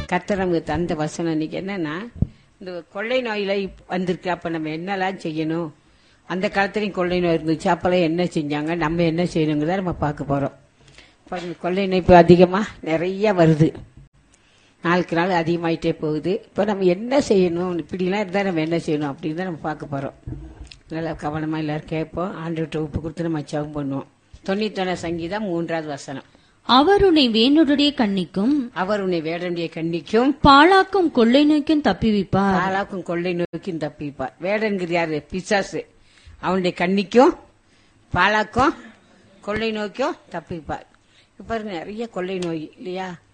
கர்த்தர் நமக்கு தந்த வசனம் இன்னைக்கு என்னன்னா இந்த கொள்ளை நோயில இப்ப வந்திருக்கு அப்ப நம்ம என்னெல்லாம் செய்யணும் அந்த காலத்துலயும் கொள்ளை நோய் இருந்துச்சு அப்பெல்லாம் என்ன செஞ்சாங்க நம்ம என்ன செய்யணுங்கிறத நம்ம பார்க்க போறோம் பாருங்க கொள்ளை நோய் இப்போ அதிகமா நிறைய வருது நாளுக்கு நாள் அதிகமாயிட்டே போகுது இப்போ நம்ம என்ன செய்யணும் இப்படிலாம் இருந்தால் நம்ம என்ன செய்யணும் அப்படின்னு தான் நம்ம பார்க்க போகிறோம் நல்லா கவனமாக எல்லாரும் கேட்போம் ஆண்டு உப்பு கொடுத்து நம்ம ஜெபம் பண்ணுவோம் தொண்ணூத்தொன்னு சங்கீதம் மூன்றாவது வசனம் அவர் உன்னை வேணுடைய கண்ணிக்கும் அவர் உன்னை வேடனுடைய கண்ணிக்கும் பாழாக்கும் கொள்ளை நோய்க்கும் தப்பிவிப்பார் பாலாக்கும் கொள்ளை நோய்க்கும் தப்பிப்பார் வேடன்கிறது யாரு பிசாசு அவனுடைய கண்ணிக்கும் பாலாக்கும் கொள்ளை நோய்க்கும் தப்பிப்பார் இப்ப பாருங்க நிறைய கொள்ளை நோய் இல்லையா